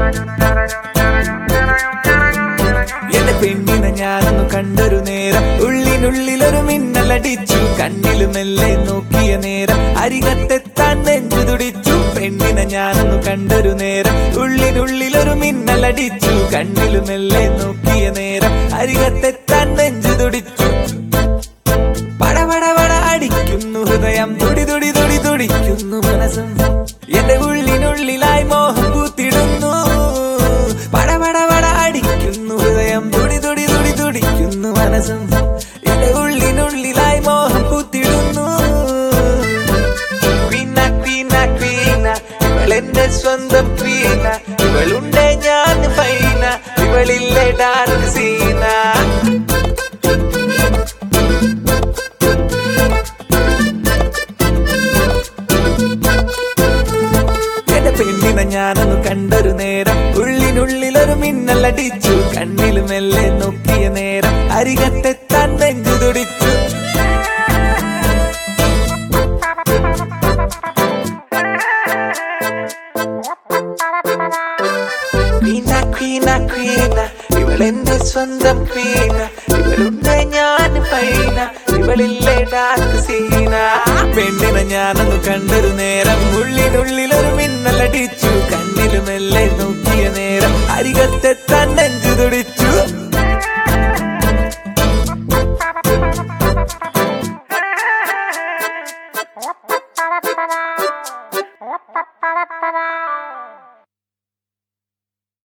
എന്റെ പെണ്ണിനെ ഞാനൊന്നു കണ്ടൊരു നേരം ഉള്ളിനുള്ളിലൊരു മിന്നലടിച്ചു കണ്ണില് മെല്ലെ നോക്കിയ നേരം അരികത്തെത്താൻ നെഞ്ചു തുടിച്ചു പെണ്ണിനെ ഞാനൊന്നു കണ്ടൊരു നേരം ഉള്ളിനുള്ളിലൊരു മിന്നലടിച്ചു കണ്ണില് മെല്ലെ നോക്കിയ നേരം അരികത്തെത്താൻ നെഞ്ചു തുടിച്ചു പടപടപട അടിക്കുന്നു ഹൃദയം തുടി തുടി തുടി തുടിക്കുന്നു മനസ്സും എന്റെ ഉള്ളിനുള്ളിലായി മോഹം പൂത്തിടുന്നു പടപടപട അടിക്കുന്നു ഹൃദയം തുടി തുടി തുടി തുടിക്കുന്നു മനസ്സും എന്റെ ഉള്ളിനുള്ളിലായി മോഹം പൂത്തിടുന്നു ക്വീന ക്വീന ക്വീന ഇവളെന്റെ സ്വന്തം ക്വീന ഇവളുണ്ട് ഞാൻ ഫൈന ഇവളില്ലേ ഡാർക്ക് സീന എന്റെ പെണ്ണിനെ ഞാനൊന്ന് കണ്ടൊരു നേരം ഉള്ളിനുള്ളിലൊരു മിന്നലടിച്ചു കണ്ണിൽ മെല്ലെ നോക്കിയ നേരം അരികത്തെത്താൻ നെഞ്ചു തുടിച്ചു ക്വീന ക്വീന ക്വീന ഇവളെന്റെ സ്വന്തം ക്വീന ഇവളുണ്ട് ഞാൻ പൈന ഇവളില്ലേ ഡാർക്ക് സീന പെണ്ണിനെ ഞാനൊന്ന് കണ്ടൊരു നേരം ഉള്ളിനുള്ളിലൊരു മിന്നലടിച്ചു കണ്ണില് മെല്ലെ നോക്കിയ നേരം അരികത്തെത്താൻ നെഞ്ചു തുടിച്ചു